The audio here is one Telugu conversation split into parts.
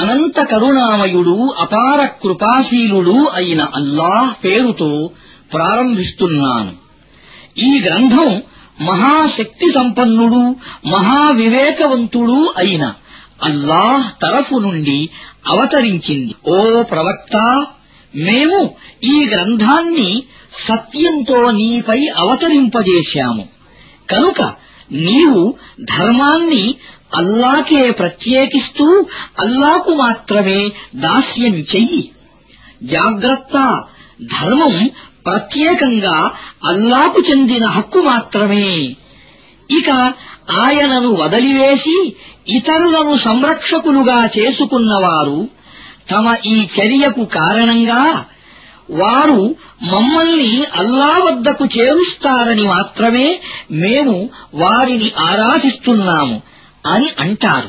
అనంత కరుణామయుడు అపార కృపాశీలుడు అయిన అల్లాహ్ పేరుతో ప్రారంభిస్తున్నాను ఈ గ్రంథం మహాశక్తి సంపన్నుడు మహావివేకవంతుడు అయిన అల్లాహ్ తరఫు నుండి అవతరించింది ఓ ప్రవక్త మేము ఈ గ్రంథాన్ని సత్యంతో నీపై అవతరింపజేశాము కనుక నీవు ధర్మాన్ని అల్లాకే ప్రత్యేకిస్తూ అల్లాకు మాత్రమే దాస్యం చెయ్యి జాగ్రత్త ధర్మం ప్రత్యేకంగా అల్లాకు చెందిన హక్కు మాత్రమే ఇక ఆయనను వదిలివేసి ఇతరులను సంరక్షకులుగా చేసుకున్నవారు తమ ఈ చర్యకు కారణంగా వారు మమ్మల్ని అల్లా వద్దకు చేరుస్తారని మాత్రమే మేము వారిని ఆరాధిస్తున్నాము అని అంటారు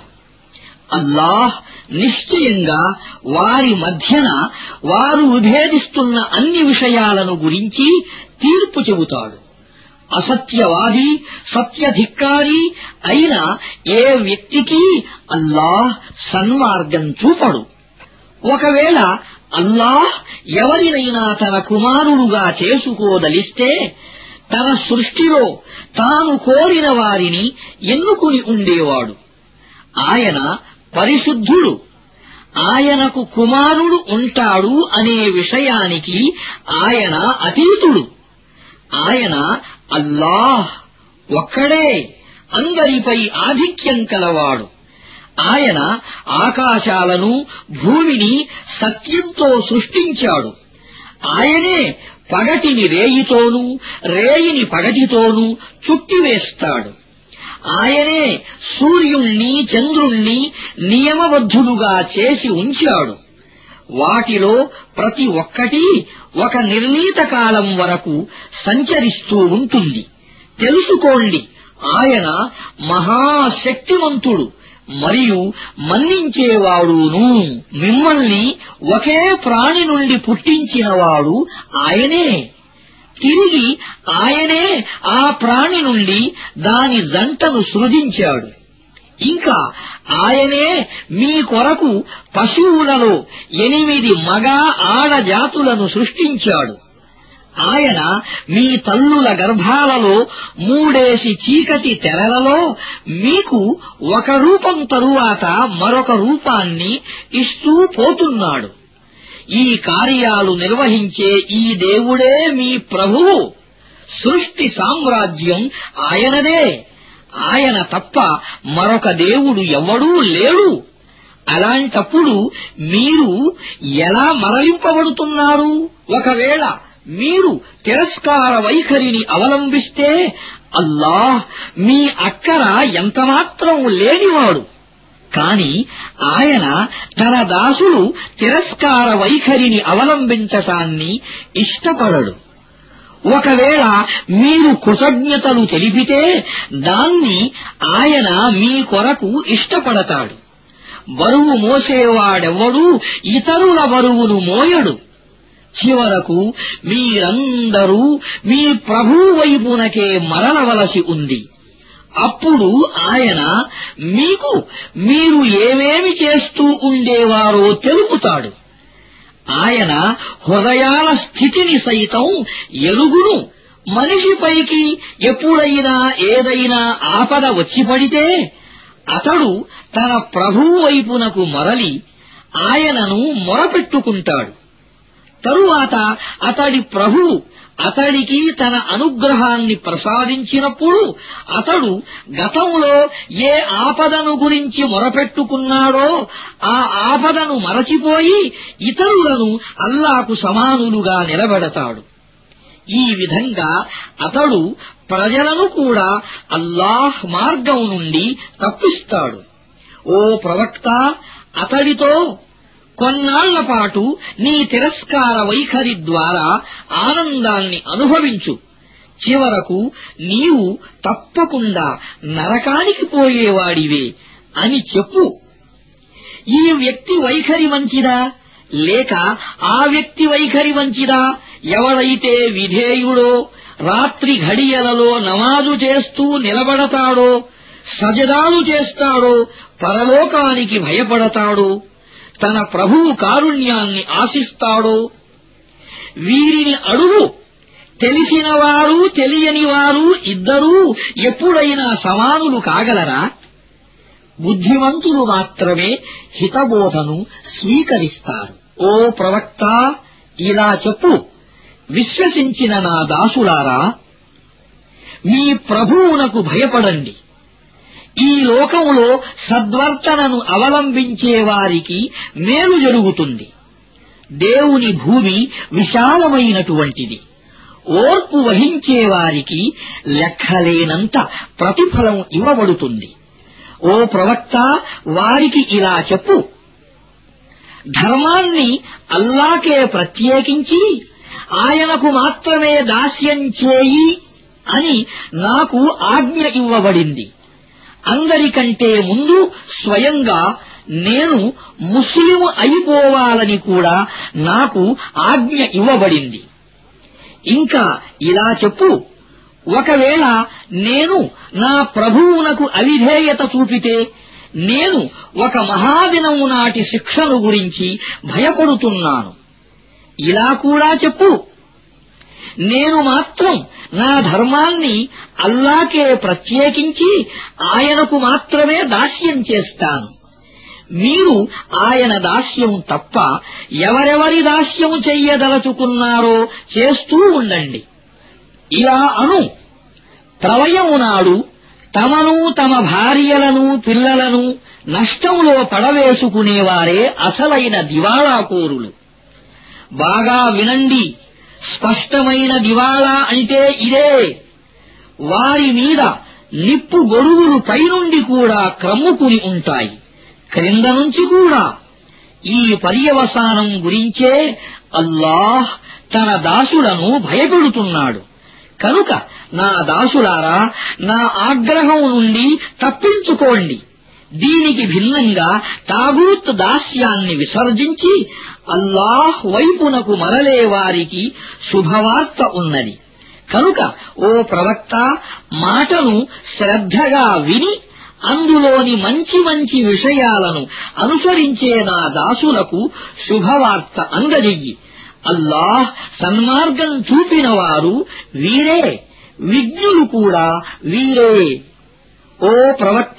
అల్లాహ్ నిశ్చయంగా వారి మధ్యన వారు విభేదిస్తున్న అన్ని విషయాలను గురించి తీర్పు చెబుతాడు అసత్యవాది సత్యధిక్కారి అయిన ఏ వ్యక్తికి అల్లాహ్ సన్మార్గం చూపడు ఒకవేళ అల్లాహ్ ఎవరినైనా తన కుమారుడుగా చేసుకోదలిస్తే తన సృష్టిలో తాను కోరిన వారిని ఎన్నుకుని ఉండేవాడు ఆయన పరిశుద్ధుడు ఆయనకు కుమారుడు ఉంటాడు అనే విషయానికి ఆయన అతీతుడు ఆయన అల్లాహ్ ఒక్కడే అందరిపై ఆధిక్యం కలవాడు ఆయన ఆకాశాలను భూమిని సత్యంతో సృష్టించాడు ఆయనే పగటిని రేయితోనూ రేయిని పగటితోనూ చుట్టివేస్తాడు ఆయనే సూర్యుణ్ణి చంద్రుణ్ణి నియమబద్ధులుగా చేసి ఉంచాడు వాటిలో ప్రతి ఒక్కటి ఒక నిర్ణీత కాలం వరకు సంచరిస్తూ ఉంటుంది తెలుసుకోండి ఆయన మహాశక్తివంతుడు మరియు మన్నించేవాడును మిమ్మల్ని ఒకే ప్రాణి నుండి పుట్టించినవాడు ఆయనే తిరిగి ఆయనే ఆ ప్రాణి నుండి దాని జంటను సృజించాడు ఇంకా ఆయనే మీ కొరకు పశువులలో ఎనిమిది మగ ఆడ జాతులను సృష్టించాడు ఆయన మీ తల్లుల గర్భాలలో మూడేసి చీకటి తెరలలో మీకు ఒక రూపం తరువాత మరొక రూపాన్ని ఇస్తూ పోతున్నాడు ఈ కార్యాలు నిర్వహించే ఈ దేవుడే మీ ప్రభువు సృష్టి సామ్రాజ్యం ఆయనదే ఆయన తప్ప మరొక దేవుడు ఎవ్వడూ లేడు అలాంటప్పుడు మీరు ఎలా మరలింపబడుతున్నారు ఒకవేళ మీరు తిరస్కార వైఖరిని అవలంబిస్తే అల్లాహ్ మీ అక్కర ఎంతమాత్రం లేనివాడు కాని ఆయన తన దాసులు తిరస్కార వైఖరిని అవలంబించటాన్ని ఇష్టపడడు ఒకవేళ మీరు కృతజ్ఞతలు తెలిపితే దాన్ని ఆయన మీ కొరకు ఇష్టపడతాడు బరువు మోసేవాడెవ్వడూ ఇతరుల బరువును మోయడు చివరకు మీరందరూ మీ ప్రభు వైపునకే మరలవలసి ఉంది అప్పుడు ఆయన మీకు మీరు ఏమేమి చేస్తూ ఉండేవారో తెలుపుతాడు ఆయన హృదయాల స్థితిని సైతం ఎరుగును మనిషిపైకి ఎప్పుడైనా ఏదైనా ఆపద వచ్చి పడితే అతడు తన ప్రభువు వైపునకు మరలి ఆయనను మొరపెట్టుకుంటాడు తరువాత అతడి ప్రభువు అతడికి తన అనుగ్రహాన్ని ప్రసాదించినప్పుడు అతడు గతంలో ఏ ఆపదను గురించి మొరపెట్టుకున్నాడో ఆ ఆపదను మరచిపోయి ఇతరులను అల్లాకు సమానులుగా నిలబెడతాడు ఈ విధంగా అతడు ప్రజలను కూడా అల్లాహ్ మార్గం నుండి తప్పిస్తాడు ఓ ప్రవక్త అతడితో కొన్నాళ్ల పాటు నీ తిరస్కార వైఖరి ద్వారా ఆనందాన్ని అనుభవించు చివరకు నీవు తప్పకుండా నరకానికి పోయేవాడివే అని చెప్పు ఈ వ్యక్తి వైఖరి మంచిదా లేక ఆ వ్యక్తి వైఖరి మంచిదా ఎవడైతే విధేయుడో రాత్రి ఘడియలలో నమాజు చేస్తూ నిలబడతాడో సజదాలు చేస్తాడో పరలోకానికి భయపడతాడో తన ప్రభువు కారుణ్యాన్ని ఆశిస్తాడో వీరిని అడుగు తెలిసినవారు తెలియనివారు ఇద్దరూ ఎప్పుడైనా సమానులు కాగలరా బుద్ధిమంతులు మాత్రమే హితబోధను స్వీకరిస్తారు ఓ ప్రవక్త ఇలా చెప్పు విశ్వసించిన నా దాసులారా మీ ప్రభువునకు భయపడండి ఈ లోకంలో సద్వర్తనను అవలంబించే వారికి మేలు జరుగుతుంది దేవుని భూమి విశాలమైనటువంటిది ఓర్పు వహించే వారికి లెక్కలేనంత ప్రతిఫలం ఇవ్వబడుతుంది ఓ ప్రవక్త వారికి ఇలా చెప్పు ధర్మాన్ని అల్లాకే ప్రత్యేకించి ఆయనకు మాత్రమే దాస్యం చేయి అని నాకు ఆజ్ఞ ఇవ్వబడింది అందరికంటే ముందు స్వయంగా నేను ముస్లిం అయిపోవాలని కూడా నాకు ఆజ్ఞ ఇవ్వబడింది ఇంకా ఇలా చెప్పు ఒకవేళ నేను నా ప్రభువునకు అవిధేయత చూపితే నేను ఒక మహాదినము నాటి శిక్షను గురించి భయపడుతున్నాను ఇలా కూడా చెప్పు నేను మాత్రం నా ధర్మాన్ని అల్లాకే ప్రత్యేకించి ఆయనకు మాత్రమే దాస్యం చేస్తాను మీరు ఆయన దాస్యం తప్ప ఎవరెవరి దాస్యం చెయ్యదలుచుకున్నారో చేస్తూ ఉండండి ఇలా అను ప్రళయం నాడు తమను తమ భార్యలను పిల్లలను నష్టంలో పడవేసుకునేవారే అసలైన దివాళాకోరులు బాగా వినండి స్పష్టమైన దివాళా అంటే ఇదే వారి మీద నిప్పు గొడుగులు పైనుండి కూడా క్రమ్ముకుని ఉంటాయి క్రింద నుంచి కూడా ఈ పర్యవసానం గురించే అల్లాహ్ తన దాసులను భయపెడుతున్నాడు కనుక నా దాసులారా నా ఆగ్రహం నుండి తప్పించుకోండి దీనికి భిన్నంగా తాగూత్ దాస్యాన్ని విసర్జించి అల్లాహ్ వైపునకు మరలే వారికి శుభవార్త ఉన్నది కనుక ఓ ప్రవక్త మాటను శ్రద్ధగా విని అందులోని మంచి మంచి విషయాలను అనుసరించే నా దాసులకు శుభవార్త అందజెయ్యి అల్లాహ్ సన్మార్గం చూపిన వారు వీరే విజ్ఞులు కూడా వీరే ఓ ప్రవక్త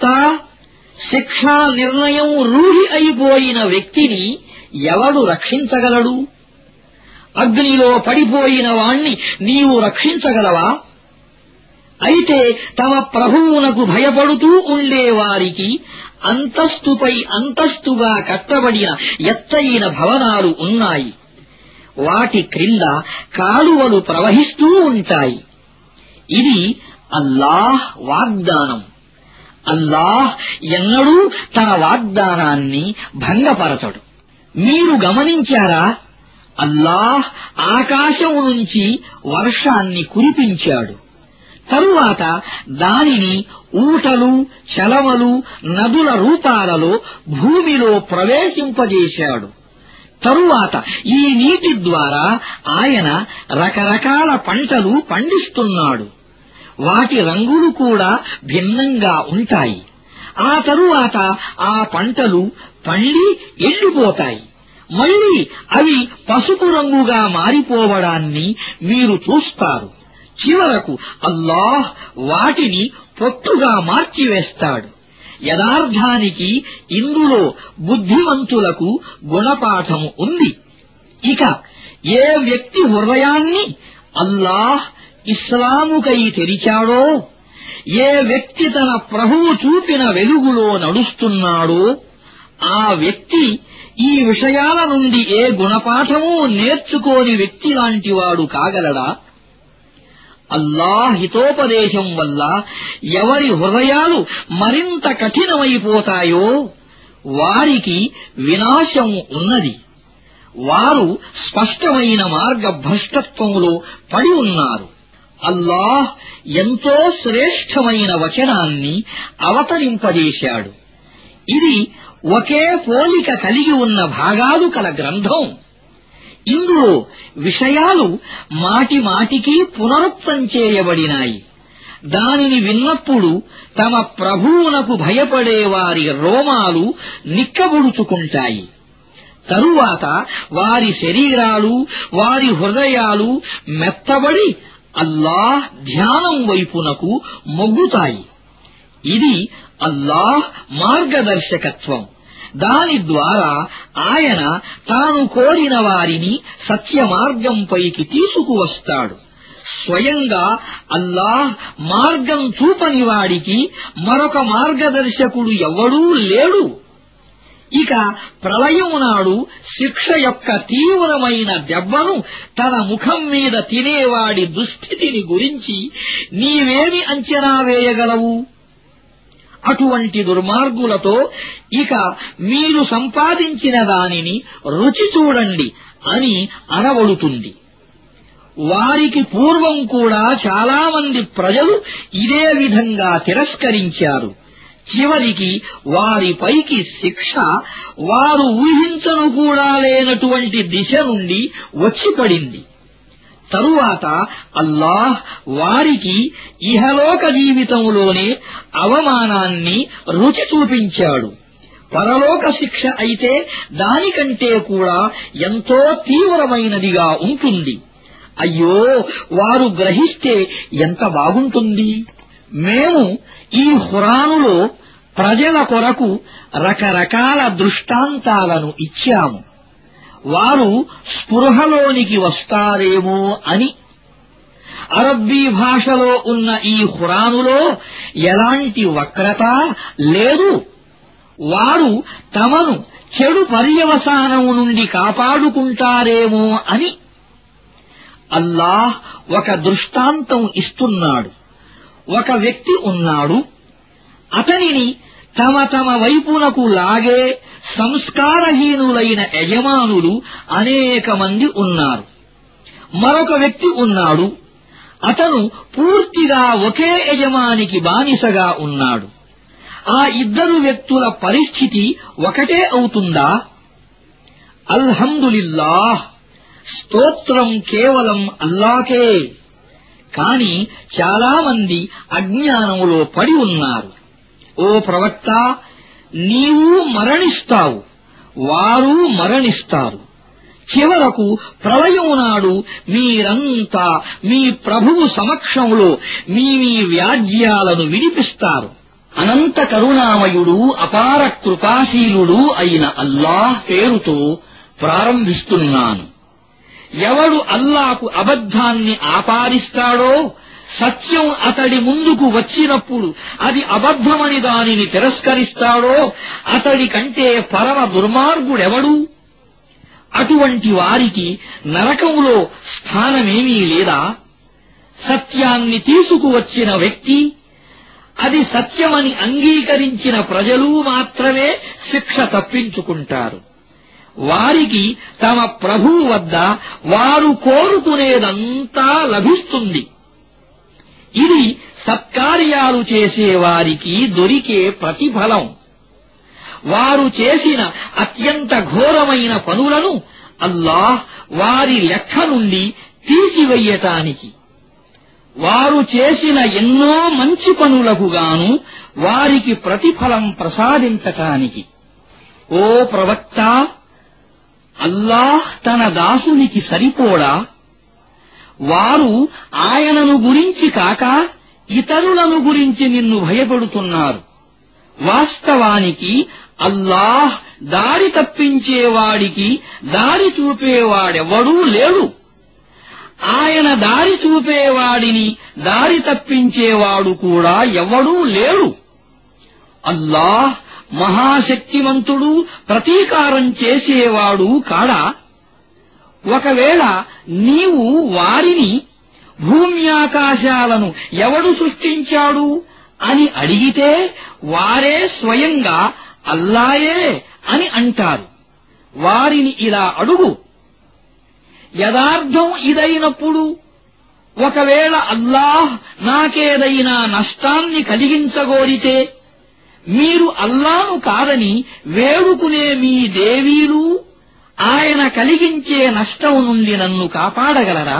శిక్షా నిర్ణయం రూఢి అయిపోయిన వ్యక్తిని ఎవడు రక్షించగలడు అగ్నిలో పడిపోయిన వాణ్ణి నీవు రక్షించగలవా అయితే తమ ప్రభువునకు భయపడుతూ ఉండేవారికి అంతస్తుపై అంతస్తుగా కట్టబడిన ఎత్తైన భవనాలు ఉన్నాయి వాటి క్రింద కాలువలు ప్రవహిస్తూ ఉంటాయి ఇది అల్లాహ్ వాగ్దానం అల్లాహ్ ఎన్నడూ తన వాగ్దానాన్ని భంగపరచడు మీరు గమనించారా అల్లాహ్ ఆకాశం నుంచి వర్షాన్ని కురిపించాడు తరువాత దానిని ఊటలు చలమలు నదుల రూపాలలో భూమిలో ప్రవేశింపజేశాడు తరువాత ఈ నీటి ద్వారా ఆయన రకరకాల పంటలు పండిస్తున్నాడు వాటి రంగులు కూడా భిన్నంగా ఉంటాయి ఆ తరువాత ఆ పంటలు పండి ఎండిపోతాయి మళ్ళీ అవి పసుపు రంగుగా మారిపోవడాన్ని మీరు చూస్తారు చివరకు అల్లాహ్ వాటిని పొట్టుగా మార్చివేస్తాడు యథార్థానికి ఇందులో బుద్ధిమంతులకు గుణపాఠము ఉంది ఇక ఏ వ్యక్తి హృదయాన్ని అల్లాహ్ ఇస్లాముకై తెరిచాడో ఏ వ్యక్తి తన ప్రభువు చూపిన వెలుగులో నడుస్తున్నాడో ఆ వ్యక్తి ఈ విషయాల నుండి ఏ గుణపాఠమూ నేర్చుకోని వ్యక్తి లాంటివాడు కాగలడా అల్లాహ్ హితోపదేశం వల్ల ఎవరి హృదయాలు మరింత కఠినమైపోతాయో వారికి వినాశం ఉన్నది వారు స్పష్టమైన మార్గభ్రష్టత్వంలో పడి ఉన్నారు అల్లాహ్ ఎంతో శ్రేష్టమైన వచనాన్ని అవతరింపజేశాడు ఇది ఒకే పోలిక కలిగి ఉన్న భాగాలు కల గ్రంథం ఇందులో విషయాలు మాటి మాటికి పునరుక్తం చేయబడినాయి దానిని విన్నప్పుడు తమ ప్రభువునకు భయపడే వారి రోమాలు నిక్కబుడుచుకుంటాయి తరువాత వారి శరీరాలు వారి హృదయాలు మెత్తబడి అల్లాహ్ ధ్యానం వైపునకు మొగ్గుతాయి ఇది అల్లాహ్ మార్గదర్శకత్వం దాని ద్వారా ఆయన తాను కోరిన వారిని సత్య మార్గంపైకి తీసుకువస్తాడు స్వయంగా అల్లాహ్ మార్గం చూపని వాడికి మరొక మార్గదర్శకుడు ఎవడూ లేడు ఇక ప్రళయం నాడు శిక్ష యొక్క తీవ్రమైన దెబ్బను తన ముఖం మీద తినేవాడి దుస్థితిని గురించి నీవేమి అంచనా వేయగలవు అటువంటి దుర్మార్గులతో ఇక మీరు సంపాదించిన దానిని రుచి చూడండి అని అనబడుతుంది వారికి పూర్వం కూడా చాలామంది ప్రజలు ఇదే విధంగా తిరస్కరించారు చివరికి వారిపైకి శిక్ష వారు ఊహించను కూడా లేనటువంటి దిశ నుండి వచ్చిపడింది తరువాత అల్లాహ్ వారికి ఇహలోక జీవితంలోనే అవమానాన్ని రుచి చూపించాడు పరలోక శిక్ష అయితే దానికంటే కూడా ఎంతో తీవ్రమైనదిగా ఉంటుంది అయ్యో వారు గ్రహిస్తే ఎంత బాగుంటుంది మేము ఈ హురానులో ప్రజల కొరకు రకరకాల దృష్టాంతాలను ఇచ్చాము వారు స్పృహలోనికి వస్తారేమో అని అరబ్బీ భాషలో ఉన్న ఈ హురానులో ఎలాంటి వక్రత లేదు వారు తమను చెడు పర్యవసానము నుండి కాపాడుకుంటారేమో అని అల్లాహ్ ఒక దృష్టాంతం ఇస్తున్నాడు ఒక వ్యక్తి ఉన్నాడు అతనిని తమ తమ వైపునకు లాగే సంస్కారహీనులైన యజమానులు అనేక మంది ఉన్నారు మరొక వ్యక్తి ఉన్నాడు అతను పూర్తిగా ఒకే యజమానికి బానిసగా ఉన్నాడు ఆ ఇద్దరు వ్యక్తుల పరిస్థితి ఒకటే అవుతుందా అల్హందులిల్లాహ్ స్తోత్రం కేవలం అల్లాకే కాని చాలామంది అజ్ఞానంలో పడి ఉన్నారు ఓ ప్రవక్త నీవు మరణిస్తావు వారు మరణిస్తారు చివరకు ప్రళయం నాడు మీరంతా మీ ప్రభువు సమక్షంలో మీ మీ వ్యాజ్యాలను వినిపిస్తారు అనంత కరుణామయుడు అపార కృపాశీలుడు అయిన అల్లాహ్ పేరుతో ప్రారంభిస్తున్నాను ఎవడు అల్లాకు అబద్ధాన్ని ఆపాదిస్తాడో సత్యం అతడి ముందుకు వచ్చినప్పుడు అది అబద్ధమని దానిని తిరస్కరిస్తాడో అతడి కంటే పరమ దుర్మార్గుడెవడు అటువంటి వారికి నరకంలో స్థానమేమీ లేదా సత్యాన్ని తీసుకువచ్చిన వ్యక్తి అది సత్యమని అంగీకరించిన ప్రజలు మాత్రమే శిక్ష తప్పించుకుంటారు వారికి తమ ప్రభువు వద్ద వారు కోరుకునేదంతా లభిస్తుంది ఇది సత్కార్యాలు చేసే వారికి దొరికే ప్రతిఫలం వారు చేసిన అత్యంత ఘోరమైన పనులను అల్లాహ్ వారి లెక్క నుండి తీసివెయ్యటానికి వారు చేసిన ఎన్నో మంచి పనులకు గాను వారికి ప్రతిఫలం ప్రసాదించటానికి ఓ ప్రవక్త అల్లాహ్ తన దాసునికి సరిపోడా వారు ఆయనను గురించి కాక ఇతరులను గురించి నిన్ను భయపెడుతున్నారు వాస్తవానికి అల్లాహ్ దారి తప్పించేవాడికి దారి చూపేవాడెవడూ లేడు ఆయన దారి చూపేవాడిని దారి తప్పించేవాడు కూడా ఎవడూ లేడు అల్లాహ్ మహాశక్తివంతుడు ప్రతీకారం చేసేవాడు కాడా ఒకవేళ నీవు వారిని భూమ్యాకాశాలను ఎవడు సృష్టించాడు అని అడిగితే వారే స్వయంగా అల్లాయే అని అంటారు వారిని ఇలా అడుగు యదార్థం ఇదైనప్పుడు ఒకవేళ అల్లాహ్ నాకేదైనా నష్టాన్ని కలిగించగోరితే మీరు అల్లాను కాదని వేడుకునే మీ దేవీలు ఆయన కలిగించే నష్టం నుండి నన్ను కాపాడగలరా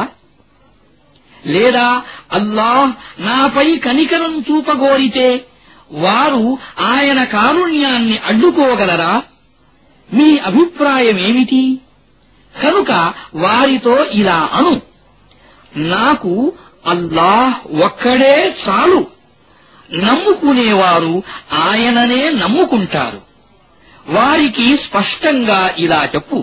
లేదా అల్లాహ్ నాపై కనికరం చూపగోరితే వారు ఆయన కారుణ్యాన్ని అడ్డుకోగలరా మీ అభిప్రాయమేమిటి కనుక వారితో ఇలా అను నాకు అల్లాహ్ ఒక్కడే చాలు నమ్ముకునేవారు ఆయననే నమ్ముకుంటారు వారికి స్పష్టంగా ఇలా చెప్పు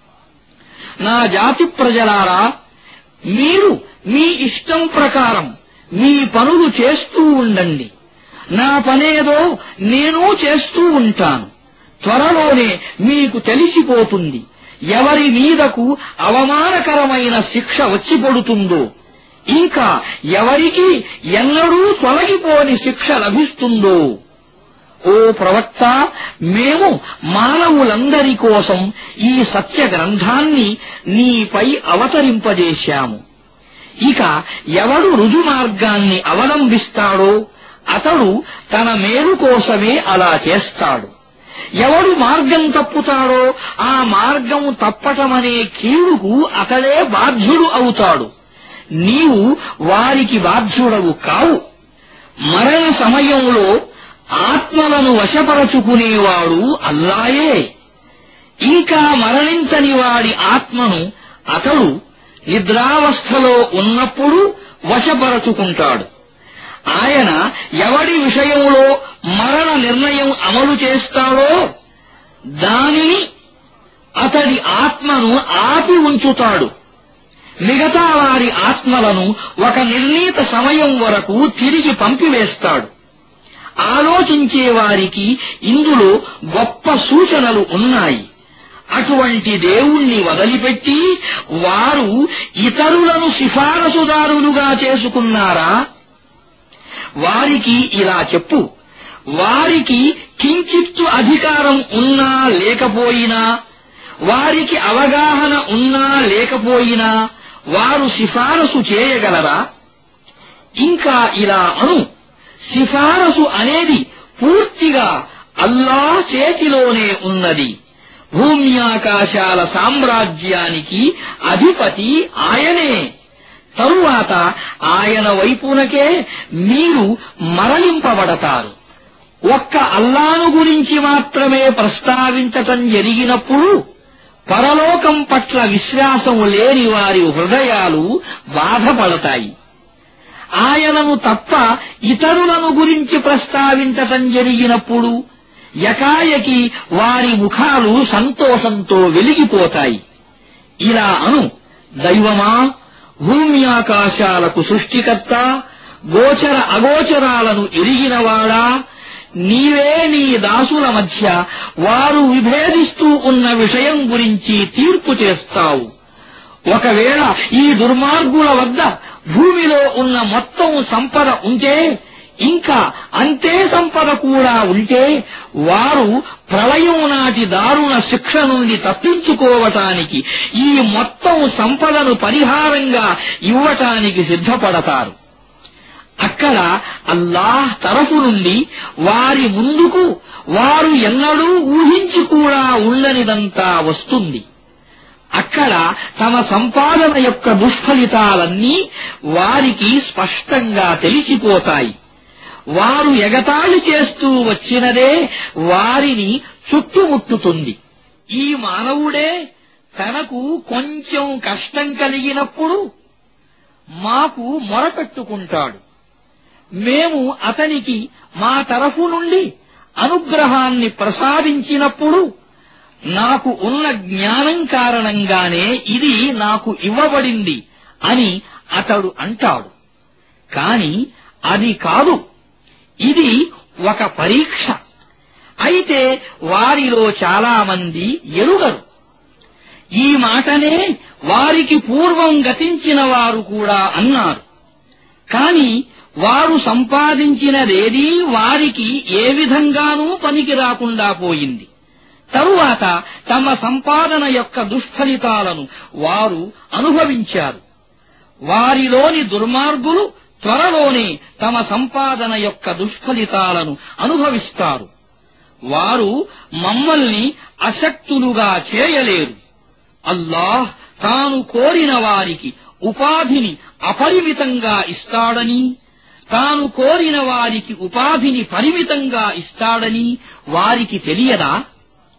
నా జాతి ప్రజలారా మీరు మీ ఇష్టం ప్రకారం మీ పనులు చేస్తూ ఉండండి నా పనేదో నేను చేస్తూ ఉంటాను త్వరలోనే మీకు తెలిసిపోతుంది ఎవరి మీదకు అవమానకరమైన శిక్ష వచ్చి పడుతుందో ఇంకా ఎవరికి ఎన్నడూ తొలగిపోని శిక్ష లభిస్తుందో ఓ ప్రవక్త మేము మానవులందరి కోసం ఈ సత్య గ్రంథాన్ని నీపై అవతరింపజేశాము ఇక ఎవడు రుజుమార్గాన్ని అవలంబిస్తాడో అతడు తన మేలు కోసమే అలా చేస్తాడు ఎవడు మార్గం తప్పుతాడో ఆ మార్గం తప్పటమనే కీడుకు అతడే బాధ్యుడు అవుతాడు నీవు వారికి బాధ్యుడవు కావు మరణ సమయంలో ఆత్మలను వశపరచుకునేవాడు అల్లాయే ఇంకా మరణించని వాడి ఆత్మను అతడు నిద్రావస్థలో ఉన్నప్పుడు వశపరచుకుంటాడు ఆయన ఎవడి విషయంలో మరణ నిర్ణయం అమలు చేస్తాడో దానిని అతడి ఆత్మను ఆపి ఉంచుతాడు మిగతా వారి ఆత్మలను ఒక నిర్ణీత సమయం వరకు తిరిగి పంపివేస్తాడు ఆలోచించే వారికి ఇందులో గొప్ప సూచనలు ఉన్నాయి అటువంటి దేవుణ్ణి వదిలిపెట్టి వారు ఇతరులను సిఫారసుదారులుగా చేసుకున్నారా వారికి ఇలా చెప్పు వారికి కించిత్తు అధికారం ఉన్నా లేకపోయినా వారికి అవగాహన ఉన్నా లేకపోయినా వారు సిఫారసు చేయగలరా ఇంకా ఇలా అను సిఫారసు అనేది పూర్తిగా అల్లా చేతిలోనే ఉన్నది భూమ్యాకాశాల సామ్రాజ్యానికి అధిపతి ఆయనే తరువాత ఆయన వైపునకే మీరు మరలింపబడతారు ఒక్క అల్లాను గురించి మాత్రమే ప్రస్తావించటం జరిగినప్పుడు పరలోకం పట్ల విశ్వాసం లేని వారి హృదయాలు బాధపడతాయి ఆయనను తప్ప ఇతరులను గురించి ప్రస్తావించటం జరిగినప్పుడు యకాయకి వారి ముఖాలు సంతోషంతో వెలిగిపోతాయి ఇలా అను దైవమా భూమి ఆకాశాలకు సృష్టికర్త గోచర అగోచరాలను ఎరిగినవాడా నీవే నీ దాసుల మధ్య వారు విభేదిస్తూ ఉన్న విషయం గురించి తీర్పు చేస్తావు ఒకవేళ ఈ దుర్మార్గుల వద్ద భూమిలో ఉన్న మొత్తం సంపద ఉంటే ఇంకా అంతే సంపద కూడా ఉంటే వారు ప్రళయం నాటి దారుణ శిక్ష నుండి తప్పించుకోవటానికి ఈ మొత్తం సంపదను పరిహారంగా ఇవ్వటానికి సిద్ధపడతారు అక్కడ అల్లాహ్ తరఫు నుండి వారి ముందుకు వారు ఎన్నడూ ఊహించి కూడా ఉండనిదంతా వస్తుంది అక్కడ తమ సంపాదన యొక్క దుష్ఫలితాలన్నీ వారికి స్పష్టంగా తెలిసిపోతాయి వారు ఎగతాళి చేస్తూ వచ్చినదే వారిని చుట్టుముట్టుతుంది ఈ మానవుడే తనకు కొంచెం కష్టం కలిగినప్పుడు మాకు మొరపెట్టుకుంటాడు మేము అతనికి మా తరఫు నుండి అనుగ్రహాన్ని ప్రసాదించినప్పుడు నాకు ఉన్న జ్ఞానం కారణంగానే ఇది నాకు ఇవ్వబడింది అని అతడు అంటాడు కాని అది కాదు ఇది ఒక పరీక్ష అయితే వారిలో చాలామంది ఎరుగరు ఈ మాటనే వారికి పూర్వం గతించిన వారు కూడా అన్నారు కాని వారు సంపాదించినదేదీ వారికి ఏ విధంగానూ పనికి రాకుండా పోయింది తరువాత తమ సంపాదన యొక్క దుష్ఫలితాలను వారు అనుభవించారు వారిలోని దుర్మార్గులు త్వరలోనే తమ సంపాదన యొక్క దుష్ఫలితాలను అనుభవిస్తారు వారు మమ్మల్ని అశక్తులుగా చేయలేరు అల్లాహ్ తాను కోరిన వారికి ఉపాధిని అపరిమితంగా ఇస్తాడని తాను కోరిన వారికి ఉపాధిని పరిమితంగా ఇస్తాడని వారికి తెలియదా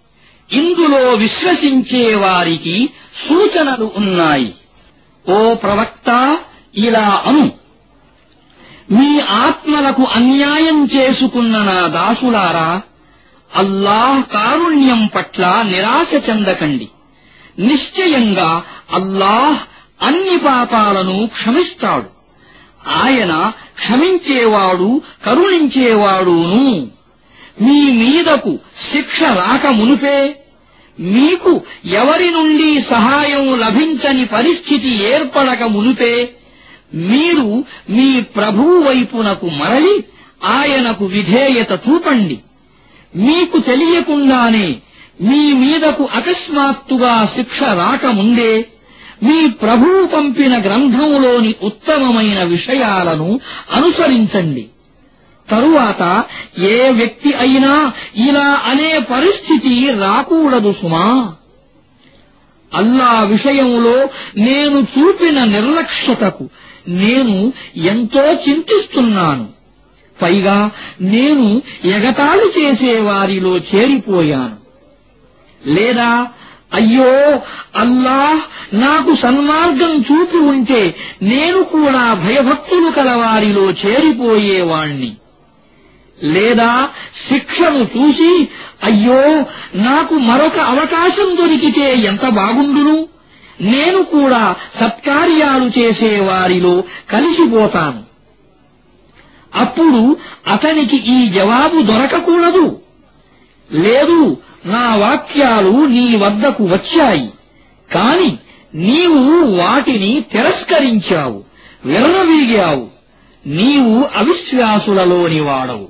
ఇందులో విశ్వసించే వారికి సూచనలు ఉన్నాయి ఓ ప్రవక్త ఇలా అను మీ ఆత్మలకు అన్యాయం చేసుకున్న నా దాసులారా అల్లాహ్ కారుణ్యం పట్ల నిరాశ చెందకండి నిశ్చయంగా అల్లాహ్ అన్ని పాపాలను క్షమిస్తాడు ఆయన క్షమించేవాడు కరుణించేవాడును మీ మీదకు శిక్ష రాక మునుపే మీకు ఎవరి నుండి సహాయం లభించని పరిస్థితి ఏర్పడక మునుపే మీరు మీ ప్రభువు వైపునకు మరలి ఆయనకు విధేయత చూపండి మీకు తెలియకుండానే మీ మీదకు అకస్మాత్తుగా శిక్ష రాకముందే మీ ప్రభువు పంపిన గ్రంథంలోని ఉత్తమమైన విషయాలను అనుసరించండి తరువాత ఏ వ్యక్తి అయినా ఇలా అనే పరిస్థితి రాకూడదు సుమా అల్లా విషయంలో నేను చూపిన నిర్లక్ష్యతకు నేను ఎంతో చింతిస్తున్నాను పైగా నేను ఎగతాళి చేసే వారిలో చేరిపోయాను లేదా అయ్యో అల్లాహ్ నాకు సన్మార్గం చూపి ఉంటే నేను కూడా భయభక్తులు కలవారిలో చేరిపోయేవాణ్ణి లేదా శిక్షను చూసి అయ్యో నాకు మరొక అవకాశం దొరికితే ఎంత బాగుండును నేను కూడా సత్కార్యాలు చేసేవారిలో కలిసిపోతాను అప్పుడు అతనికి ఈ జవాబు దొరకకూడదు లేదు నా వాక్యాలు నీ వద్దకు వచ్చాయి కాని నీవు వాటిని తిరస్కరించావు విరవీగావు నీవు అవిశ్వాసులలోని వాడవు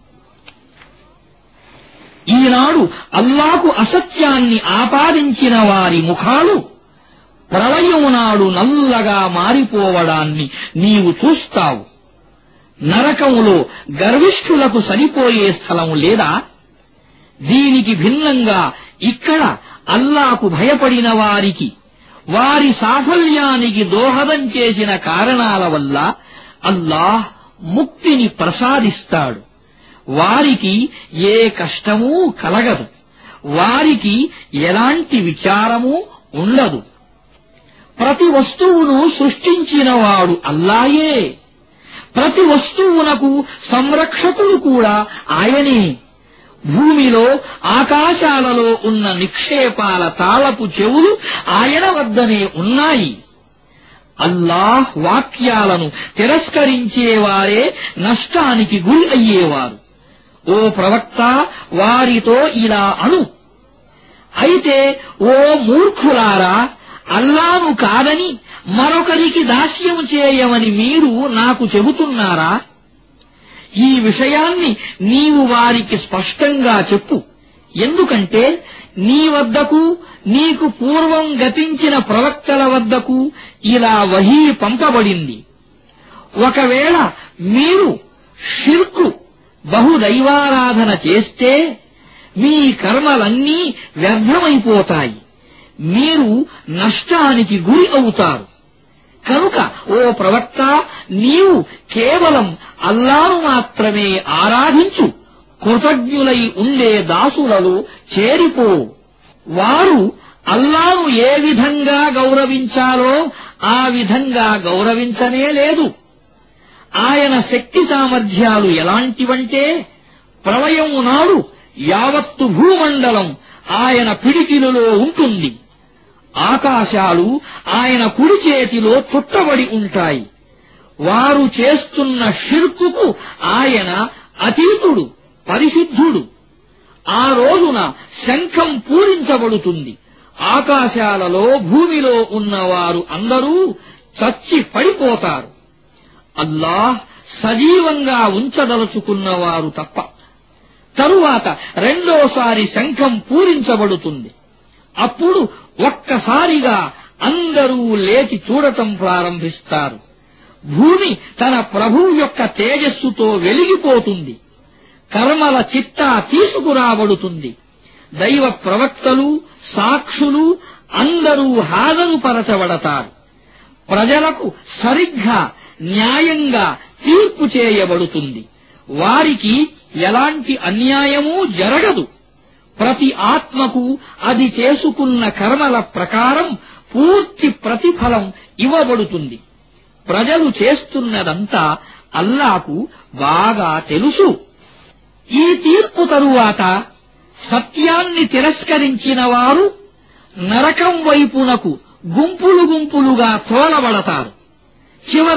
ఈనాడు అల్లాకు అసత్యాన్ని ఆపాదించిన వారి ముఖాలు ప్రళయం నాడు నల్లగా మారిపోవడాన్ని నీవు చూస్తావు నరకములో గర్విష్ఠులకు సరిపోయే స్థలం లేదా దీనికి భిన్నంగా ఇక్కడ అల్లాకు భయపడిన వారికి వారి సాఫల్యానికి దోహదం చేసిన కారణాల వల్ల అల్లాహ్ ముక్తిని ప్రసాదిస్తాడు వారికి ఏ కష్టమూ కలగదు వారికి ఎలాంటి విచారమూ ఉండదు ప్రతి వస్తువును సృష్టించినవాడు అల్లాయే ప్రతి వస్తువునకు సంరక్షకుడు కూడా ఆయనే భూమిలో ఆకాశాలలో ఉన్న నిక్షేపాల తాళపు చెవులు ఆయన వద్దనే ఉన్నాయి అల్లాహ్ వాక్యాలను తిరస్కరించేవారే నష్టానికి గురి అయ్యేవారు ఓ ప్రవక్త వారితో ఇలా అను అయితే ఓ మూర్ఖులారా అల్లాను కాదని మరొకరికి దాస్యం చేయమని మీరు నాకు చెబుతున్నారా ఈ విషయాన్ని నీవు వారికి స్పష్టంగా చెప్పు ఎందుకంటే నీ వద్దకు నీకు పూర్వం గతించిన ప్రవక్తల వద్దకు ఇలా వహీ పంపబడింది ఒకవేళ మీరు షిర్కు బహుదైవారాధన చేస్తే మీ కర్మలన్నీ వ్యర్థమైపోతాయి మీరు నష్టానికి గురి అవుతారు కనుక ఓ ప్రవక్త నీవు కేవలం అల్లాను మాత్రమే ఆరాధించు కృతజ్ఞులై ఉండే దాసులలో చేరిపో వారు అల్లాను ఏ విధంగా గౌరవించాలో ఆ విధంగా గౌరవించనే లేదు ఆయన శక్తి సామర్థ్యాలు ఎలాంటివంటే ప్రళయం నాడు యావత్తు భూమండలం ఆయన పిడికిలులో ఉంటుంది ఆకాశాలు ఆయన కుడి చేతిలో చుట్టబడి ఉంటాయి వారు చేస్తున్న షిర్కుకు ఆయన అతీతుడు పరిశుద్ధుడు ఆ రోజున శంఖం పూరించబడుతుంది ఆకాశాలలో భూమిలో ఉన్నవారు అందరూ చచ్చి పడిపోతారు అల్లాహ్ సజీవంగా ఉంచదలుచుకున్నవారు తప్ప తరువాత రెండోసారి శంఖం పూరించబడుతుంది అప్పుడు ఒక్కసారిగా అందరూ లేచి చూడటం ప్రారంభిస్తారు భూమి తన ప్రభువు యొక్క తేజస్సుతో వెలిగిపోతుంది కర్మల చిట్టా తీసుకురాబడుతుంది దైవ ప్రవక్తలు సాక్షులు అందరూ హాజరుపరచబడతారు ప్రజలకు సరిగ్గా న్యాయంగా తీర్పు చేయబడుతుంది వారికి ఎలాంటి అన్యాయమూ జరగదు ప్రతి ఆత్మకు అది చేసుకున్న కర్మల ప్రకారం పూర్తి ప్రతిఫలం ఇవ్వబడుతుంది ప్రజలు చేస్తున్నదంతా అల్లాకు బాగా తెలుసు ఈ తీర్పు తరువాత సత్యాన్ని తిరస్కరించిన వారు నరకం వైపునకు గుంపులు గుంపులుగా తోలబడతారు చివర